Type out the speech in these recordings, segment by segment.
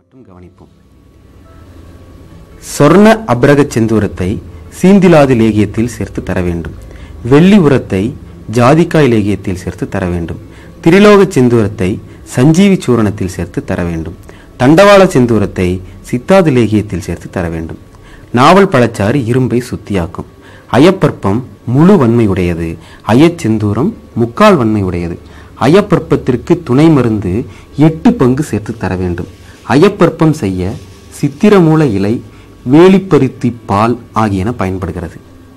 மட்டும் கவனிப்போம் சொர்ண அப்ரக செந்தூரத்தை சீந்திலாது லேகியத்தில் சேர்த்து தர வேண்டும் வெள்ளி உரத்தை ஜாதிக்காய் லேகியத்தில் சேர்த்து தர வேண்டும் திரிலோக செந்தூரத்தை சஞ்சீவி சூரணத்தில் சேர்த்து தர வேண்டும் தண்டவாள செந்தூரத்தை சித்தாது லேகியத்தில் சேர்த்து தர வேண்டும் நாவல் பழச்சாறு இரும்பை சுத்தியாக்கும் அயப்பற்பம் முழு வன்மை உடையது அயச்செந்தூரம் முக்கால் வன்மை உடையது அயப்பற்பத்திற்கு துணை மருந்து எட்டு பங்கு சேர்த்து தர வேண்டும் அயப்பற்பம் செய்ய சித்திரமூல இலை வேலிப்பருத்தி பால் ஆகியன பயன்படுகிறது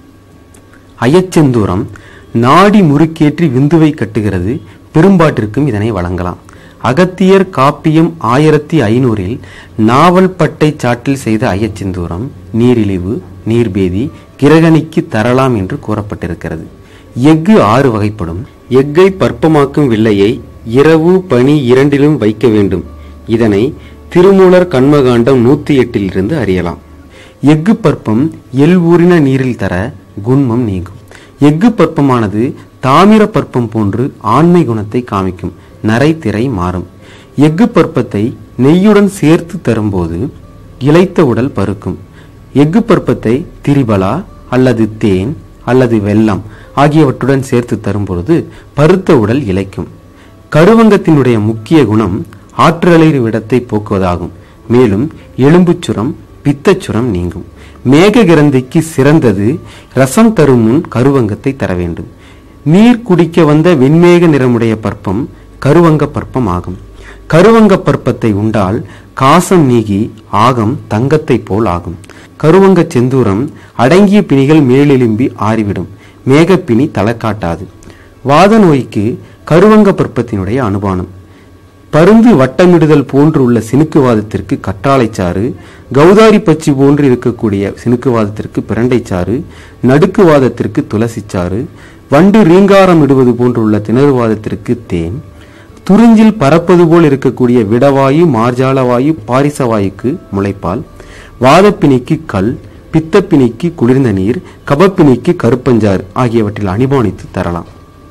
அயச்செந்தூரம் நாடி முறுக்கேற்றி விந்துவை கட்டுகிறது பெரும்பாட்டிற்கும் இதனை வழங்கலாம் அகத்தியர் காப்பியம் ஆயிரத்தி ஐநூறில் நாவல் பட்டை சாற்றில் செய்த அயச்செந்தூரம் நீரிழிவு நீர்பேதி கிரகணிக்கு தரலாம் என்று கூறப்பட்டிருக்கிறது எஃகு ஆறு வகைப்படும் எஃகை பற்பமாக்கும் வில்லையை இரவு பனி இரண்டிலும் வைக்க வேண்டும் இதனை திருமூலர் கண்மகாண்டம் நூத்தி எட்டிலிருந்து அறியலாம் எஃகு பற்பம் எல் ஊறின நீரில் தர குண்மம் நீங்கும் எஃகு பற்பமானது தாமிர பற்பம் போன்று ஆண்மை குணத்தை காமிக்கும் நரை திரை மாறும் எஃகு பற்பத்தை நெய்யுடன் சேர்த்து தரும்போது இளைத்த உடல் பருக்கும் எஃகு பற்பத்தை திரிபலா அல்லது தேன் அல்லது வெல்லம் ஆகியவற்றுடன் சேர்த்து தரும்பொழுது பருத்த உடல் இளைக்கும் கருவங்கத்தினுடைய முக்கிய குணம் ஆற்றலிறு விடத்தை போக்குவதாகும் மேலும் எலும்புச்சுரம் பித்தச்சுரம் நீங்கும் மேக கிரந்திக்கு சிறந்தது ரசம் தரும் முன் கருவங்கத்தை தர வேண்டும் நீர் குடிக்க வந்த வெண்மேக நிறமுடைய பற்பம் கருவங்க பற்பம் ஆகும் கருவங்க பற்பத்தை உண்டால் காசம் நீங்கி ஆகம் தங்கத்தை போல் ஆகும் கருவங்க செந்தூரம் அடங்கிய பிணிகள் மேலெலும்பி ஆறிவிடும் மேகப்பிணி தளக்காட்டாது வாத நோய்க்கு கருவங்க பற்பத்தினுடைய அனுபானம் பருந்து வட்டமிடுதல் போன்று உள்ள சினுக்குவாதத்திற்கு கற்றாழைச்சாறு கௌதாரி பச்சி போன்று இருக்கக்கூடிய சினுக்குவாதத்திற்கு பிரண்டைச்சாறு நடுக்குவாதத்திற்கு துளசிச்சாறு வண்டு ரீங்காரம் இடுவது போன்றுள்ள திணறுவாதத்திற்கு தேன் துறிஞ்சில் பறப்பது போல் இருக்கக்கூடிய விடவாயு மார்ஜாலவாயு பாரிசவாயுக்கு முளைப்பால் வாதப்பிணிக்கு கல் பித்தப்பிணிக்கு குளிர்ந்த நீர் கபப்பிணிக்கு கருப்பஞ்சாறு ஆகியவற்றில் அனுமானித்து தரலாம்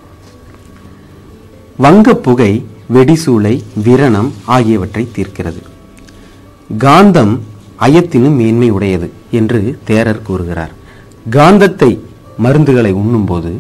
வங்கப் புகை வெடிசூளை விரணம் ஆகியவற்றை தீர்க்கிறது காந்தம் அயத்தினும் மேன்மை உடையது என்று தேரர் கூறுகிறார் காந்தத்தை மருந்துகளை உண்ணும்போது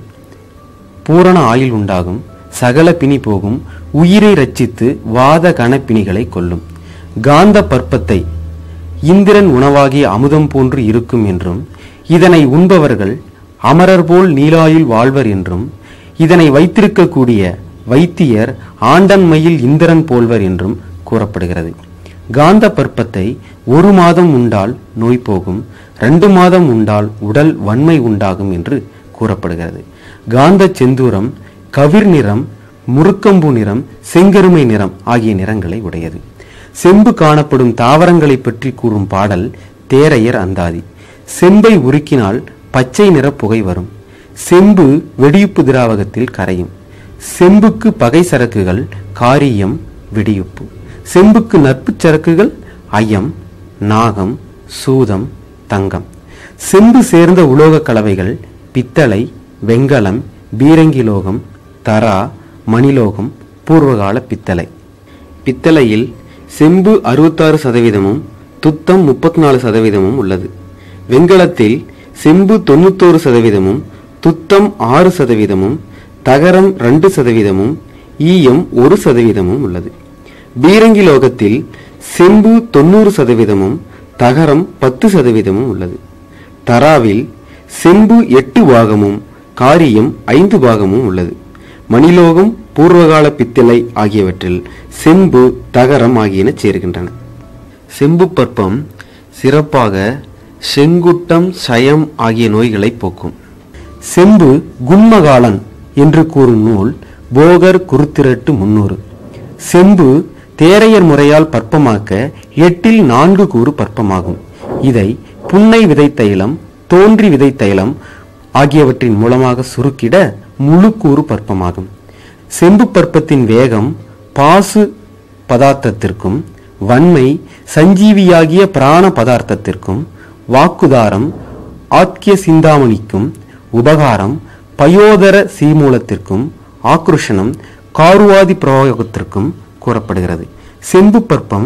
பூரண ஆயுள் உண்டாகும் சகல பிணி போகும் உயிரை ரட்சித்து வாத கணப்பிணிகளை கொல்லும் காந்த பற்பத்தை இந்திரன் உணவாகிய அமுதம் போன்று இருக்கும் என்றும் இதனை உண்பவர்கள் அமரர் போல் நீலாயுள் வாழ்வர் என்றும் இதனை வைத்திருக்கக்கூடிய வைத்தியர் ஆண்டன்மையில் இந்திரன் போல்வர் என்றும் கூறப்படுகிறது காந்த பற்பத்தை ஒரு மாதம் உண்டால் நோய் போகும் ரெண்டு மாதம் உண்டால் உடல் வன்மை உண்டாகும் என்று கூறப்படுகிறது காந்த செந்தூரம் கவிர் நிறம் முறுக்கம்பு நிறம் செங்கருமை நிறம் ஆகிய நிறங்களை உடையது செம்பு காணப்படும் தாவரங்களை பற்றி கூறும் பாடல் தேரையர் அந்தாதி செம்பை உருக்கினால் பச்சை நிற புகை வரும் செம்பு வெடியுப்பு திராவகத்தில் கரையும் செம்புக்கு பகை சரக்குகள் காரியம் வெடியுப்பு செம்புக்கு நட்புச் சரக்குகள் ஐயம் நாகம் சூதம் தங்கம் செம்பு சேர்ந்த உலோக கலவைகள் பித்தளை வெங்கலம் பீரங்கிலோகம் தரா மணிலோகம் பூர்வகால பித்தளை பித்தளையில் செம்பு அறுபத்தாறு சதவீதமும் துத்தம் முப்பத்தி நாலு சதவீதமும் உள்ளது வெண்கலத்தில் செம்பு தொண்ணூத்தோரு சதவீதமும் துத்தம் ஆறு சதவீதமும் தகரம் ரெண்டு சதவீதமும் ஈயம் ஒரு சதவீதமும் உள்ளது பீரங்கி லோகத்தில் செம்பு தொண்ணூறு சதவீதமும் தகரம் பத்து சதவீதமும் உள்ளது தராவில் செம்பு எட்டு பாகமும் காரியம் ஐந்து பாகமும் உள்ளது மணிலோகம் பூர்வகால பித்தளை ஆகியவற்றில் செம்பு தகரம் ஆகியன சேர்கின்றன செம்பு பற்பம் சிறப்பாக செங்குட்டம் சயம் ஆகிய நோய்களை போக்கும் செம்பு குண்மகாலன் என்று கூறும் நூல் போகர் குருத்திரட்டு முன்னூறு செம்பு தேரையர் முறையால் பற்பமாக்க எட்டில் நான்கு கூறு பற்பமாகும் இதை புன்னை விதை தைலம் தோன்றி விதை தைலம் ஆகியவற்றின் மூலமாக சுருக்கிட முழு கூறு பற்பமாகும் செம்பு பற்பத்தின் வேகம் பாசு பதார்த்தத்திற்கும் வன்மை சஞ்சீவியாகிய பிராண பதார்த்தத்திற்கும் வாக்குதாரம் ஆக்கிய சிந்தாமணிக்கும் உபகாரம் பயோதர சீமூலத்திற்கும் ஆக்ருஷனம் காருவாதி பிரயோகத்திற்கும் கூறப்படுகிறது செம்பு பற்பம்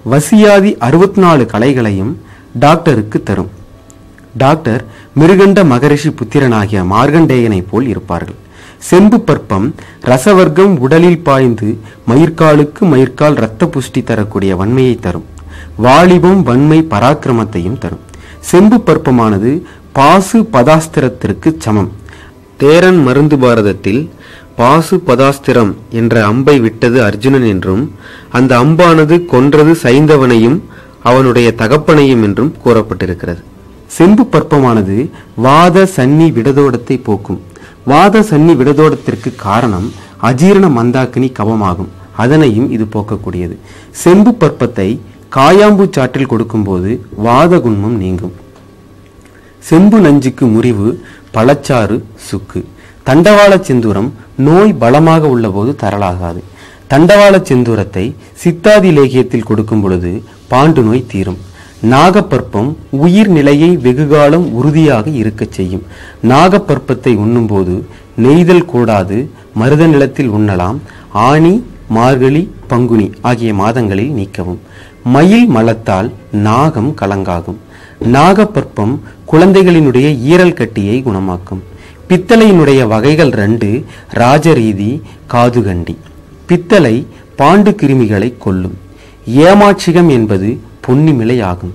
வசியாதி அறுபத்தி நாலு கலைகளையும் டாக்டருக்கு தரும் டாக்டர் மிருகண்ட மகரிஷி புத்திரனாகிய மார்கண்டேயனைப் போல் இருப்பார்கள் செம்பு பற்பம் ரசவர்க்கம் உடலில் பாய்ந்து மயிர்காலுக்கு மயிர்கால் இரத்த புஷ்டி தரக்கூடிய வன்மையை தரும் வாலிபம் வன்மை பராக்கிரமத்தையும் தரும் செம்பு பற்பமானது பாசு பதாஸ்திரத்திற்கு சமம் தேரன் மருந்து பாரதத்தில் பாசு பதாஸ்திரம் என்ற அம்பை விட்டது அர்ஜுனன் என்றும் அந்த அம்பானது கொன்றது சைந்தவனையும் அவனுடைய தகப்பனையும் என்றும் கூறப்பட்டிருக்கிறது செம்பு பற்பமானது வாத சன்னி விடதோடத்தை போக்கும் வாத சன்னி விடதோடத்திற்கு காரணம் அஜீரண மந்தாக்கினி கவமாகும் அதனையும் இது போக்கக்கூடியது செம்பு பற்பத்தை காயாம்பூ சாற்றில் கொடுக்கும்போது வாத குண்மம் நீங்கும் செம்பு நஞ்சுக்கு முறிவு பழச்சாறு சுக்கு தண்டவாள செந்தூரம் நோய் பலமாக உள்ளபோது தரலாகாது தண்டவாள செந்தூரத்தை சித்தாதி லேகியத்தில் கொடுக்கும் பொழுது பாண்டு நோய் தீரும் நாகப்பற்பம் உயிர் நிலையை வெகுகாலம் உறுதியாக இருக்கச் செய்யும் நாகப்பற்பத்தை உண்ணும்போது நெய்தல் கூடாது மருத நிலத்தில் உண்ணலாம் ஆனி மார்கழி பங்குனி ஆகிய மாதங்களில் நீக்கவும் மயில் மலத்தால் நாகம் கலங்காகும் நாகப்பற்பம் குழந்தைகளினுடைய ஈரல் கட்டியை குணமாக்கும் பித்தளையினுடைய வகைகள் ரெண்டு ராஜரீதி காதுகண்டி பித்தளை பாண்டு கிருமிகளை கொல்லும் ஏமாட்சிகம் என்பது பொன்னிமிலை ஆகும்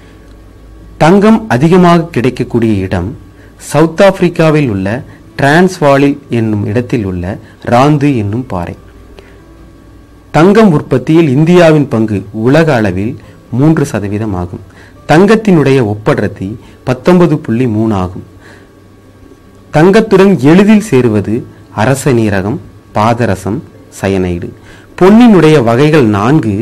தங்கம் அதிகமாக கிடைக்கக்கூடிய இடம் சவுத் ஆப்பிரிக்காவில் உள்ள டிரான்ஸ்வாலில் என்னும் இடத்தில் உள்ள ராந்து என்னும் பாறை தங்கம் உற்பத்தியில் இந்தியாவின் பங்கு உலக அளவில் மூன்று சதவீதம் ஆகும் தங்கத்தினுடைய ஒப்படர்த்தி பத்தொன்பது புள்ளி மூணு ஆகும் தங்கத்துடன் எளிதில் சேருவது அரச நீரகம் பாதரசம் சயனைடு பொன்னினுடைய வகைகள் நான்கு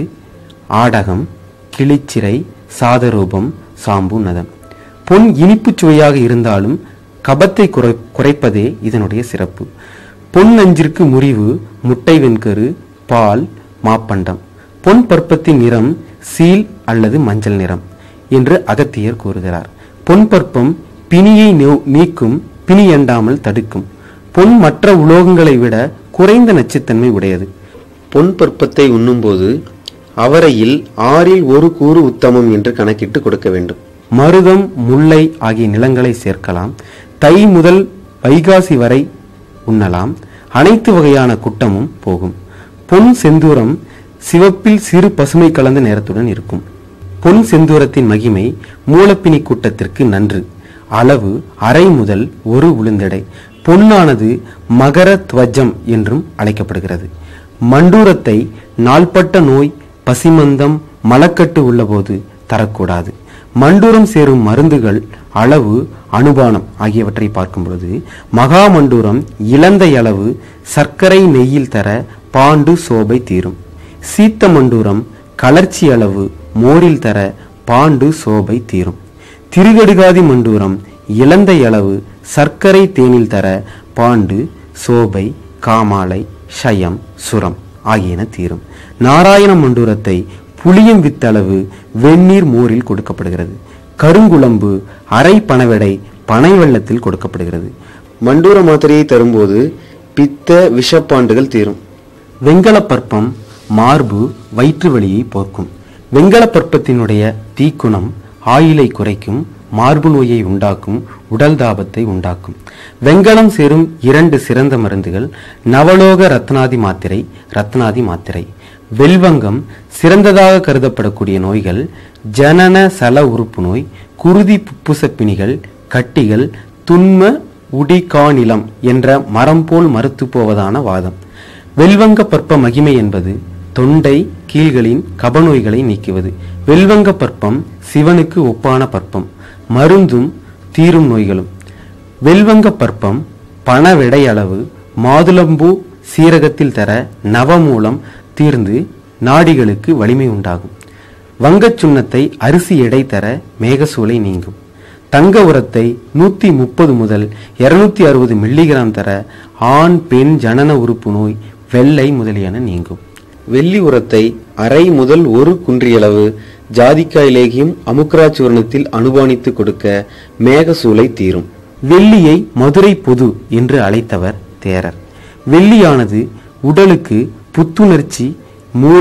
ஆடகம் கிளிச்சிறை சாதரூபம் சாம்பு நதம் பொன் இனிப்புச் சுவையாக இருந்தாலும் கபத்தை குறை குறைப்பதே இதனுடைய சிறப்பு பொன் நஞ்சிற்கு முறிவு முட்டை வெண்கரு பால் மாப்பண்டம் பொன் பற்பத்தின் நிறம் சீல் அல்லது மஞ்சள் நிறம் என்று அகத்தியர் கூறுகிறார் பொன் பற்பம் பிணியை நோ- நீக்கும் பிணி எண்டாமல் தடுக்கும் பொன் மற்ற உலோகங்களை விட குறைந்த நச்சுத்தன்மை உடையது பொன் பற்பத்தை உண்ணும்போது அவரையில் ஆறில் ஒரு கூறு உத்தமம் என்று கணக்கிட்டு கொடுக்க வேண்டும் மருதம் முல்லை ஆகிய நிலங்களை சேர்க்கலாம் தை முதல் வைகாசி வரை உண்ணலாம் அனைத்து வகையான குட்டமும் போகும் பொன் செந்தூரம் சிவப்பில் சிறு பசுமை கலந்த நேரத்துடன் இருக்கும் பொன் செந்தூரத்தின் மகிமை மூலப்பிணி கூட்டத்திற்கு நன்று அளவு அரை முதல் ஒரு உளுந்தடை பொன்னானது மகர துவஜம் என்றும் அழைக்கப்படுகிறது மண்டூரத்தை நாள்பட்ட நோய் பசிமந்தம் மலக்கட்டு உள்ளபோது தரக்கூடாது மண்டூரம் சேரும் மருந்துகள் அளவு அனுபானம் ஆகியவற்றை பார்க்கும் பொழுது மகாமண்டூரம் இளந்தை அளவு சர்க்கரை நெய்யில் தர பாண்டு சோபை தீரும் சீத்த மண்டூரம் கலர்ச்சி அளவு மோரில் தர பாண்டு சோபை தீரும் திருகடுகாதி மண்டூரம் இளந்தை அளவு சர்க்கரை தேனில் தர பாண்டு சோபை காமாலை ஷயம் சுரம் ஆகியன தீரும் நாராயண மண்டூரத்தை புளியம் வித்தளவு வெந்நீர் மோரில் கொடுக்கப்படுகிறது கருங்குழம்பு அரை பனவெடை பனை வெள்ளத்தில் கொடுக்கப்படுகிறது மண்டூர மாத்திரையை தரும்போது பித்த விஷப்பாண்டுகள் தீரும் வெங்கலப் பற்பம் மார்பு வயிற்று வலியை போக்கும் வெங்கலப் பற்பத்தினுடைய தீக்குணம் ஆயிலை குறைக்கும் மார்பு நோயை உண்டாக்கும் உடல் தாபத்தை உண்டாக்கும் வெங்கலம் சேரும் இரண்டு சிறந்த மருந்துகள் நவலோக ரத்னாதி மாத்திரை ரத்னாதி மாத்திரை வெல்வங்கம் சிறந்ததாக கருதப்படக்கூடிய நோய்கள் ஜனன சல உறுப்பு நோய் குருதி புப்புசப்பிணிகள் கட்டிகள் துன்ம உடிகாநிலம் என்ற மரம் போல் மறுத்து போவதான வாதம் வெல்வங்க பற்ப மகிமை என்பது தொண்டை கீழ்களின் கபநோய்களை நீக்குவது வெல்வங்க பற்பம் சிவனுக்கு ஒப்பான பற்பம் மருந்தும் தீரும் நோய்களும் வெல்வங்க பற்பம் பணவெடை அளவு மாதுளம்பூ சீரகத்தில் தர நவமூலம் தீர்ந்து நாடிகளுக்கு வலிமை உண்டாகும் வங்கச் சுண்ணத்தை அரிசி எடை தர மேகசூளை நீங்கும் தங்க உரத்தை நூத்தி முப்பது முதல் இருநூத்தி அறுபது மில்லிகிராம் தர ஆண் பெண் ஜனன உறுப்பு நோய் வெள்ளை முதலியன நீங்கும் வெள்ளி உரத்தை அரை முதல் ஒரு குன்றியளவு ஜாதிக்காய் லேகியம் அமுக்ரா சூர்ணத்தில் அனுபானித்து கொடுக்க மேகசூளை தீரும் வெள்ளியை மதுரை பொது என்று அழைத்தவர் தேரர் வெள்ளியானது உடலுக்கு புத்துணர்ச்சி மூளை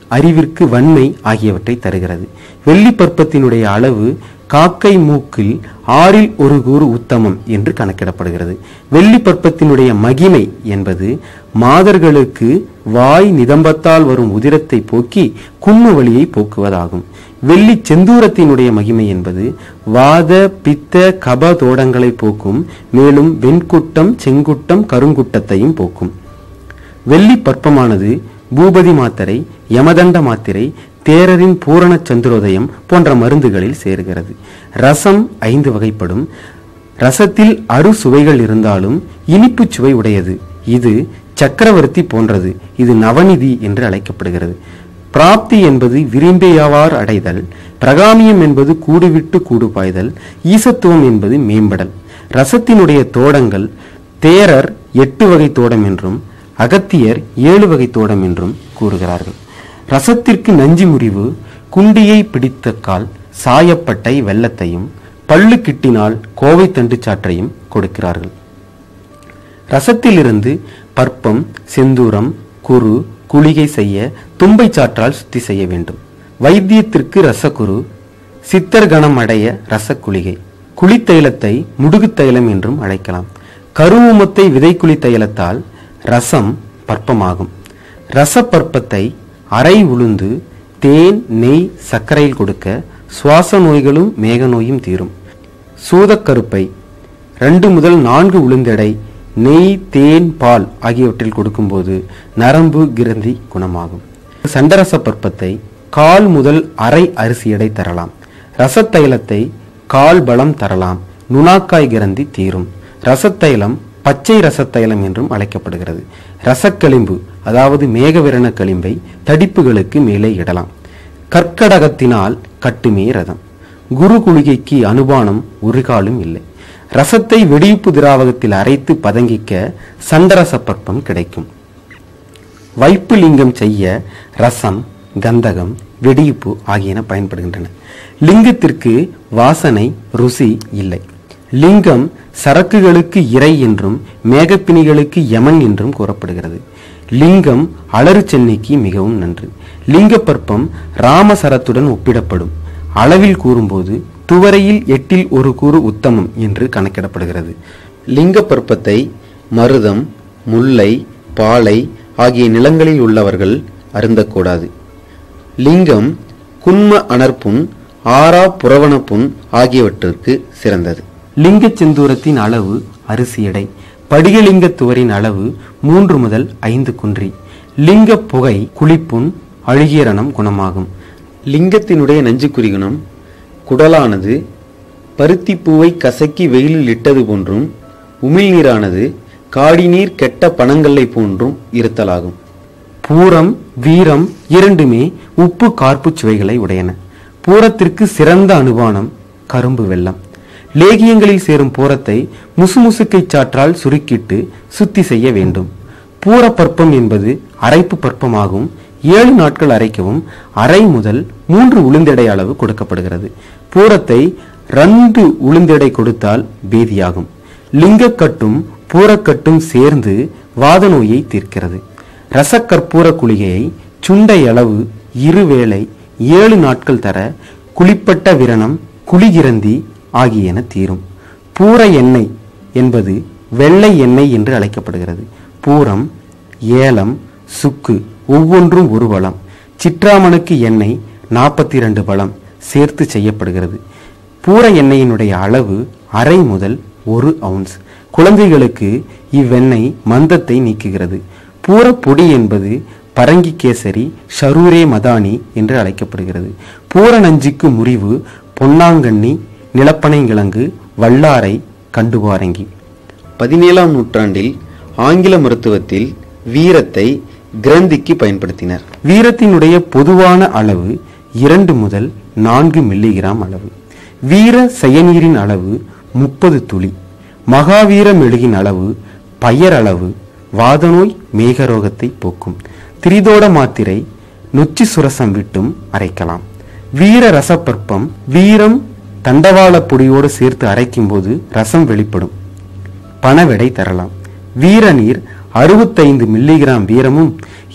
அறிவிற்கு வன்மை ஆகியவற்றை தருகிறது வெள்ளி பற்பத்தினுடைய அளவு காக்கை மூக்கில் ஆறில் ஒரு கூறு உத்தமம் என்று கணக்கிடப்படுகிறது வெள்ளி பற்பத்தினுடைய மகிமை என்பது மாதர்களுக்கு வாய் நிதம்பத்தால் வரும் உதிரத்தை போக்கி கும்மு வழியை போக்குவதாகும் வெள்ளி செந்தூரத்தினுடைய மகிமை என்பது வாத பித்த கப தோடங்களை போக்கும் மேலும் வெண்குட்டம் செங்குட்டம் கருங்குட்டத்தையும் போக்கும் வெள்ளி பற்பமானது பூபதி மாத்திரை யமதண்ட மாத்திரை தேரரின் பூரண சந்திரோதயம் போன்ற மருந்துகளில் சேருகிறது ரசம் ஐந்து வகைப்படும் ரசத்தில் அறு சுவைகள் இருந்தாலும் இனிப்பு சுவை உடையது இது சக்கரவர்த்தி போன்றது இது நவநிதி என்று அழைக்கப்படுகிறது பிராப்தி என்பது விரும்பியவார் அடைதல் பிரகாமியம் என்பது கூடுவிட்டு கூடு பாய்தல் ஈசத்துவம் என்பது மேம்படல் ரசத்தினுடைய தோடங்கள் தேரர் எட்டு வகை தோடம் என்றும் அகத்தியர் ஏழு வகை தோடம் என்றும் கூறுகிறார்கள் ரசத்திற்கு நஞ்சு முறிவு குண்டியை பிடித்த கால் சாயப்பட்டை வெள்ளத்தையும் பல்லு கிட்டினால் கோவை தண்டு சாற்றையும் கொடுக்கிறார்கள் ரசத்திலிருந்து பற்பம் செந்தூரம் குரு குளிகை செய்ய தும்பை சாற்றால் சுத்தி செய்ய வேண்டும் வைத்தியத்திற்கு ரசகுரு சித்தர் கணம் அடைய ரசக்குளிகை குளித்தைலத்தை முடுகு தைலம் என்றும் அழைக்கலாம் கருவுமத்தை விதைக்குழி தைலத்தால் ரசம் பற்பமாகும் ரசப்பற்பத்தை அரை உளுந்து தேன் நெய் சர்க்கரையில் கொடுக்க சுவாச நோய்களும் மேக நோயும் தீரும் சூதக்கருப்பை ரெண்டு முதல் நான்கு உளுந்தெடை நெய் தேன் பால் ஆகியவற்றில் கொடுக்கும்போது நரம்பு கிரந்தி குணமாகும் சண்டரச பற்பத்தை கால் முதல் அரை அரிசி எடை தரலாம் ரசத்தைலத்தை கால் பலம் தரலாம் நுணாக்காய் கிரந்தி தீரும் ரசத்தைலம் பச்சை ரசத்தைலம் என்றும் அழைக்கப்படுகிறது ரசக்களிம்பு அதாவது மேகவிரண களிம்பை தடிப்புகளுக்கு மேலே இடலாம் கற்கடகத்தினால் கட்டுமே ரதம் குரு குளிகைக்கு அனுபானம் ஒரு காலும் இல்லை ரசத்தை வெடியுப்பு திராவகத்தில் அரைத்து பதங்கிக்க சண்டரச பற்பம் கிடைக்கும் வைப்பு லிங்கம் செய்ய ரசம் கந்தகம் வெடியுப்பு ஆகியன பயன்படுகின்றன லிங்கத்திற்கு வாசனை ருசி இல்லை லிங்கம் சரக்குகளுக்கு இறை என்றும் மேகப்பிணிகளுக்கு யமன் என்றும் கூறப்படுகிறது லிங்கம் அலறு சென்னைக்கு மிகவும் நன்று லிங்கப்பற்பம் ராமசரத்துடன் ஒப்பிடப்படும் அளவில் கூறும்போது துவரையில் எட்டில் ஒரு கூறு உத்தமம் என்று கணக்கிடப்படுகிறது லிங்கப்பற்பத்தை மருதம் முல்லை பாலை ஆகிய நிலங்களில் உள்ளவர்கள் அருந்தக்கூடாது லிங்கம் குன்ம அனர்ப்புண் ஆறா புறவணப்புண் ஆகியவற்றிற்கு சிறந்தது லிங்கச் செந்தூரத்தின் அளவு அரிசி எடை படிகலிங்கத்துவரின் அளவு மூன்று முதல் ஐந்து குன்றி லிங்க புகை குளிப்புண் அழுகியரணம் குணமாகும் லிங்கத்தினுடைய நஞ்சு குறிகுணம் குடலானது பருத்திப்பூவை கசக்கி வெயிலில் இட்டது போன்றும் உமிழ்நீரானது காடிநீர் கெட்ட பனங்கல்லை போன்றும் இருத்தலாகும் பூரம் வீரம் இரண்டுமே உப்பு கார்ப்பு சுவைகளை உடையன பூரத்திற்கு சிறந்த அனுபானம் கரும்பு வெல்லம் லேகியங்களில் சேரும் பூரத்தை முசுமுசுக்கை சாற்றால் சுருக்கிட்டு சுத்தி செய்ய வேண்டும் பூர பற்பம் என்பது அரைப்பு பற்பமாகும் ஏழு நாட்கள் அரைக்கவும் அரை முதல் மூன்று உளுந்தெடை அளவு கொடுக்கப்படுகிறது பூரத்தை ரெண்டு உளுந்தெடை கொடுத்தால் பேதியாகும் லிங்கக்கட்டும் பூரக்கட்டும் சேர்ந்து வாத நோயை தீர்க்கிறது ரசக்கற்பூர குளிகையை சுண்டை அளவு இருவேளை ஏழு நாட்கள் தர குளிப்பட்ட விரணம் குளிகிரந்தி ஆகியன தீரும் பூர எண்ணெய் என்பது வெள்ளை எண்ணெய் என்று அழைக்கப்படுகிறது பூரம் ஏலம் சுக்கு ஒவ்வொன்றும் ஒரு பலம் சிற்றாமணுக்கு எண்ணெய் நாற்பத்தி இரண்டு பலம் சேர்த்து செய்யப்படுகிறது பூர எண்ணெயினுடைய அளவு அரை முதல் ஒரு அவுன்ஸ் குழந்தைகளுக்கு இவ்வெண்ணெய் மந்தத்தை நீக்குகிறது பூரப்பொடி என்பது பரங்கி கேசரி ஷரூரே மதானி என்று அழைக்கப்படுகிறது பூர நஞ்சுக்கு முறிவு பொன்னாங்கண்ணி நிலப்பனைங்கிழங்கு வல்லாரை கண்டுபாரங்கி பதினேழாம் நூற்றாண்டில் ஆங்கில மருத்துவத்தில் வீரத்தை கிரந்திக்கு பயன்படுத்தினர் வீரத்தினுடைய பொதுவான அளவு இரண்டு முதல் நான்கு மில்லிகிராம் அளவு வீர செயநீரின் அளவு முப்பது துளி மகாவீர மெழுகின் அளவு பயர் அளவு வாதநோய் மேகரோகத்தை போக்கும் திரிதோட மாத்திரை நொச்சி சுரசம் விட்டும் அரைக்கலாம் வீர ரசப்பற்பம் வீரம் தண்டவாள பொடியோடு சேர்த்து அரைக்கும் போது ரசம் வெளிப்படும் பணவெடை தரலாம் வீரநீர் அறுபத்தைந்து மில்லிகிராம் வீரமும்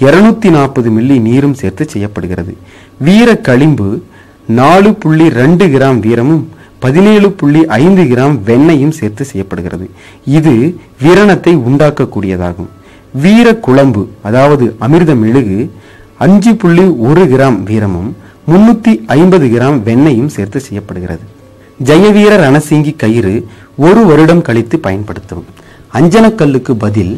இருநூத்தி நாற்பது மில்லி நீரும் சேர்த்து செய்யப்படுகிறது வீர களிம்பு நாலு புள்ளி ரெண்டு கிராம் வீரமும் பதினேழு புள்ளி ஐந்து கிராம் வெண்ணையும் சேர்த்து செய்யப்படுகிறது இது வீரணத்தை உண்டாக்கக்கூடியதாகும் வீர குழம்பு அதாவது அமிர்த மெழுகு அஞ்சு புள்ளி ஒரு கிராம் வீரமும் முன்னூத்தி ஐம்பது கிராம் வெண்ணையும் சேர்த்து செய்யப்படுகிறது ஜெயவீர ரணசிங்கி கயிறு ஒரு வருடம் கழித்து பயன்படுத்தவும் அஞ்சனக்கல்லுக்கு பதில்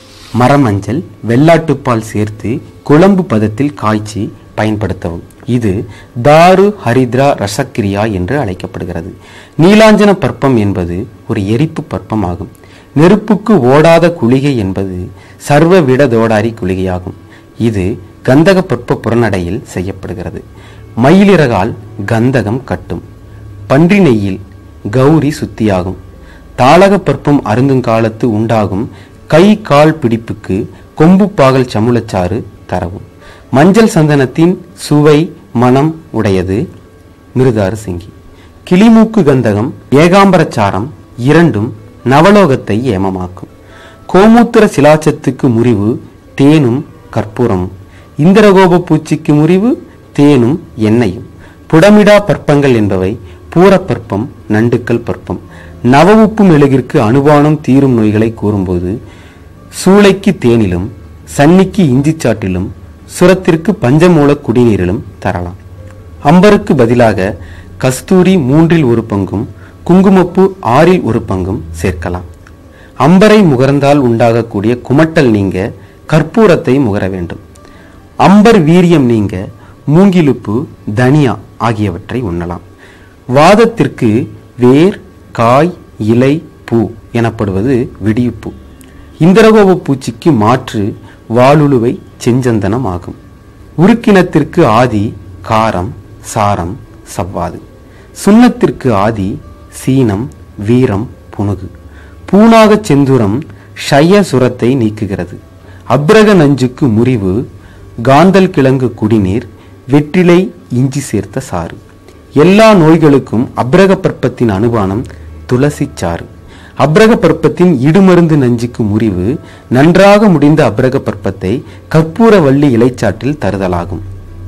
மரமஞ்சள் வெள்ளாட்டுப்பால் சேர்த்து குழம்பு பதத்தில் காய்ச்சி பயன்படுத்தவும் இது தாரு ஹரித்ரா ரசக்கிரியா என்று அழைக்கப்படுகிறது நீலாஞ்சன பற்பம் என்பது ஒரு எரிப்பு பற்பம் ஆகும் நெருப்புக்கு ஓடாத குளிகை என்பது சர்வ விடதோடாரி குளிகையாகும் இது கந்தக பற்ப புறநடையில் செய்யப்படுகிறது மயிலிறகால் கந்தகம் கட்டும் பன்றி நெய்யில் கௌரி சுத்தியாகும் தாளக பற்பம் அருந்துங்காலத்து உண்டாகும் கை கால் பிடிப்புக்கு கொம்பு பாகல் சமுளச்சாறு தரவும் மஞ்சள் சந்தனத்தின் சுவை மனம் உடையது மிருதாறு சிங்கி கிளிமூக்கு கந்தகம் ஏகாம்பரச்சாரம் இரண்டும் நவலோகத்தை ஏமமாக்கும் கோமூத்திர சிலாச்சத்துக்கு முறிவு தேனும் கற்பூரமும் இந்திரகோப பூச்சிக்கு முறிவு தேனும் எண்ணெயும் புடமிடா பற்பங்கள் என்பவை பூரப்பற்பம் நண்டுக்கல் பற்பம் நவ உப்பு மெழுகிற்கு அனுபானம் தீரும் நோய்களை கூறும்போது சூளைக்கு தேனிலும் சன்னிக்கு இஞ்சிச்சாற்றிலும் சுரத்திற்கு பஞ்சமூல குடிநீரிலும் தரலாம் அம்பருக்கு பதிலாக கஸ்தூரி மூன்றில் ஒரு பங்கும் குங்குமப்பூ ஆறில் ஒரு பங்கும் சேர்க்கலாம் அம்பரை முகர்ந்தால் உண்டாகக்கூடிய குமட்டல் நீங்க கற்பூரத்தை முகர வேண்டும் அம்பர் வீரியம் நீங்க மூங்கிலுப்பு தனியா ஆகியவற்றை உண்ணலாம் வாதத்திற்கு வேர் காய் இலை பூ எனப்படுவது விடியுப்பூ இந்திரகோப பூச்சிக்கு மாற்று வாலுழுவை செஞ்சந்தனம் ஆகும் உருக்கினத்திற்கு ஆதி காரம் சாரம் சவ்வாது சுண்ணத்திற்கு ஆதி சீனம் வீரம் புனுகு பூனாகச் செந்துரம் ஷய சுரத்தை நீக்குகிறது அப்ரக நஞ்சுக்கு முறிவு காந்தல் கிழங்கு குடிநீர் வெற்றிலை இஞ்சி சேர்த்த சாறு எல்லா நோய்களுக்கும் அப்ரக பற்பத்தின் அனுபானம் துளசி சாறு அப்ரக பற்பத்தின் இடுமருந்து நஞ்சுக்கு முறிவு நன்றாக முடிந்த அப்ரக பற்பத்தை கற்பூர வள்ளி இலைச்சாற்றில் தருதலாகும்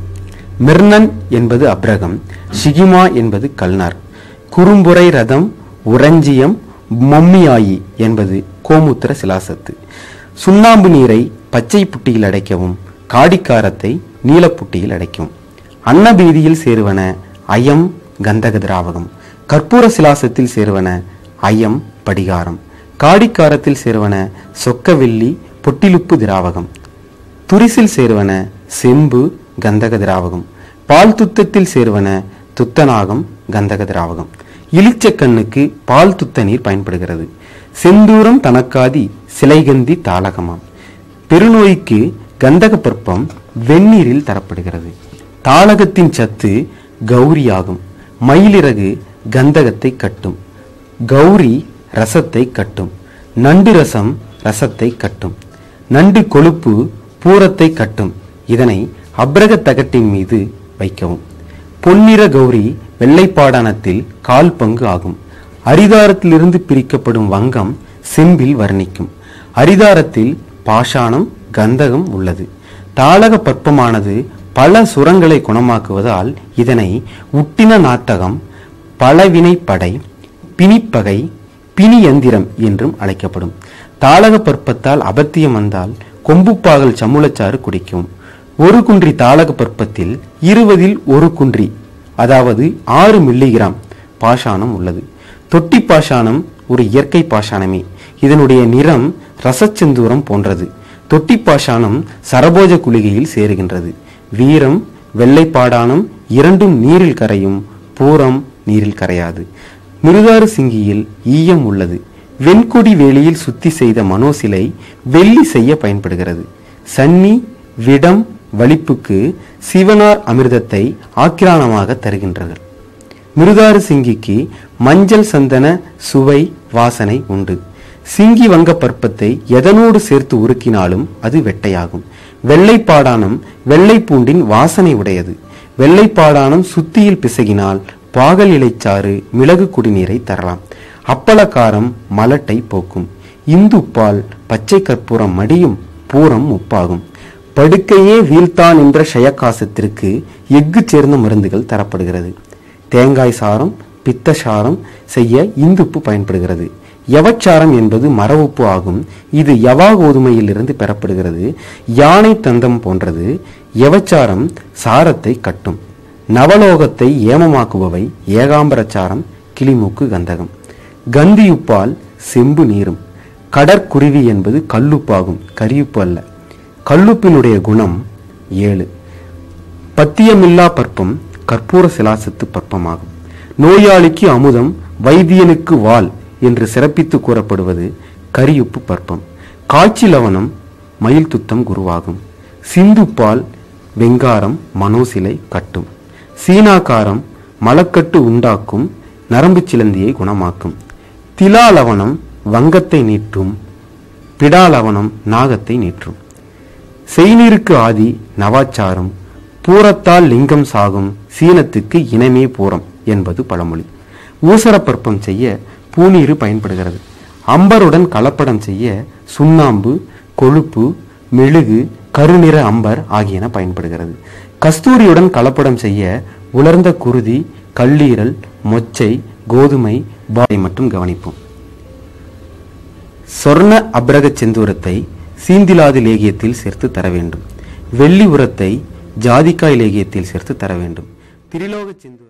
மிர்னன் என்பது அப்ரகம் ஷிகிமா என்பது கல்னார் குறும்புரை ரதம் உறஞ்சியம் மம்மியாயி என்பது கோமுத்திர சிலாசத்து சுண்ணாம்பு நீரை பச்சை புட்டியில் அடைக்கவும் காடிக்காரத்தை நீலப்புட்டியில் அடைக்கவும் அன்னபீதியில் சேருவன அயம் கந்தக திராவகம் கற்பூர சிலாசத்தில் சேருவன அயம் படிகாரம் காடிக்காரத்தில் சேருவன சொக்கவெள்ளி பொட்டிலுப்பு திராவகம் துரிசில் சேருவன செம்பு கந்தக திராவகம் பால் துத்தத்தில் சேருவன துத்தநாகம் கந்தக திராவகம் இலிச்சக்கண்ணுக்கு பால் துத்த நீர் பயன்படுகிறது செந்தூரம் தனக்காதி சிலைகந்தி தாளகமாம் பெருநோய்க்கு கந்தக பற்பம் வெந்நீரில் தரப்படுகிறது தாளகத்தின் சத்து கௌரியாகும் மயிலிறகு கந்தகத்தை கட்டும் கௌரி ரசத்தை கட்டும் நண்டு ரசம் ரசத்தை கட்டும் நண்டு கொழுப்பு பூரத்தை கட்டும் இதனை அப்ரக தகட்டின் மீது வைக்கவும் பொன்னிற கௌரி வெள்ளைப்பாடானத்தில் கால் பங்கு ஆகும் அரிதாரத்திலிருந்து பிரிக்கப்படும் வங்கம் செம்பில் வர்ணிக்கும் அரிதாரத்தில் பாஷாணம் கந்தகம் உள்ளது தாளக பற்பமானது பல சுரங்களை குணமாக்குவதால் இதனை உட்டின நாட்டகம் பலவினை படை பிணிப்பகை பிணியந்திரம் என்றும் அழைக்கப்படும் தாளக பற்பத்தால் அபத்தியம் வந்தால் கொம்புப்பாகல் சமுளச்சாறு குடிக்கும் ஒரு குன்றி தாளக பற்பத்தில் இருபதில் ஒரு குன்றி அதாவது ஆறு மில்லிகிராம் பாஷாணம் உள்ளது தொட்டி பாஷாணம் ஒரு இயற்கை பாஷாணமே இதனுடைய நிறம் ரசச்செந்தூரம் போன்றது தொட்டி பாஷாணம் சரபோஜ குளிகையில் சேருகின்றது வீரம் வெள்ளைப்பாடானம் இரண்டும் நீரில் கரையும் பூரம் நீரில் கரையாது மிருதாறு சிங்கியில் ஈயம் உள்ளது வெண்கொடி வேலியில் சுத்தி செய்த மனோசிலை வெள்ளி செய்ய பயன்படுகிறது சன்னி விடம் வலிப்புக்கு சிவனார் அமிர்தத்தை ஆக்கிரானமாக தருகின்றனர் மிருதாறு சிங்கிக்கு மஞ்சள் சந்தன சுவை வாசனை உண்டு சிங்கி வங்க பற்பத்தை எதனோடு சேர்த்து உருக்கினாலும் அது வெட்டையாகும் வெள்ளைப்பாடானம் வெள்ளைப்பூண்டின் வாசனை உடையது வெள்ளைப்பாடானம் சுத்தியில் பிசகினால் பாகல் இலைச்சாறு மிளகு குடிநீரை தரலாம் அப்பளக்காரம் மலட்டை போக்கும் இந்துப்பால் பச்சை கற்பூரம் மடியும் பூரம் உப்பாகும் படுக்கையே வீழ்த்தான் என்ற ஷயக்காசத்திற்கு எஃகு சேர்ந்த மருந்துகள் தரப்படுகிறது தேங்காய் சாரம் பித்த சாரம் செய்ய இந்துப்பு பயன்படுகிறது யவச்சாரம் என்பது மர உப்பு ஆகும் இது யவா கோதுமையிலிருந்து பெறப்படுகிறது யானை தந்தம் போன்றது யவச்சாரம் சாரத்தை கட்டும் நவலோகத்தை ஏமமாக்குபவை ஏகாம்பரச்சாரம் கிளிமூக்கு கந்தகம் கந்தியுப்பால் செம்பு நீரும் கடற்குருவி என்பது கல்லுப்பாகும் கரியுப்பு அல்ல கல்லுப்பினுடைய குணம் ஏழு பத்தியமில்லா பற்பம் கற்பூர சிலாசத்து பற்பமாகும் நோயாளிக்கு அமுதம் வைத்தியனுக்கு வால் என்று சிறப்பித்து கூறப்படுவது கரியுப்பு பற்பம் காய்ச்சி லவணம் மயில் துத்தம் குருவாகும் சிந்துப்பால் வெங்காரம் மனோசிலை கட்டும் சீனாக்காரம் மலக்கட்டு உண்டாக்கும் நரம்பு சிலந்தியை குணமாக்கும் திலாலவணம் வங்கத்தை நீட்டும் பிடாலவணம் நாகத்தை நீற்றும் செய்நீருக்கு ஆதி நவாச்சாரம் பூரத்தால் லிங்கம் சாகும் சீனத்துக்கு இனமே பூரம் என்பது பழமொழி ஊசரப்பற்பம் செய்ய பூநீரு பயன்படுகிறது அம்பருடன் கலப்படம் செய்ய சுண்ணாம்பு கொழுப்பு மெழுகு கருநிற அம்பர் ஆகியன பயன்படுகிறது கஸ்தூரியுடன் கலப்படம் செய்ய உலர்ந்த குருதி கல்லீரல் மொச்சை கோதுமை பாலை மட்டும் கவனிப்போம் சொர்ண அப்ரக செந்தூரத்தை சீந்திலாது லேகியத்தில் சேர்த்து தர வேண்டும் வெள்ளி உரத்தை ஜாதிக்காய் லேகியத்தில் சேர்த்து தர வேண்டும் திரிலோக செந்தூரம்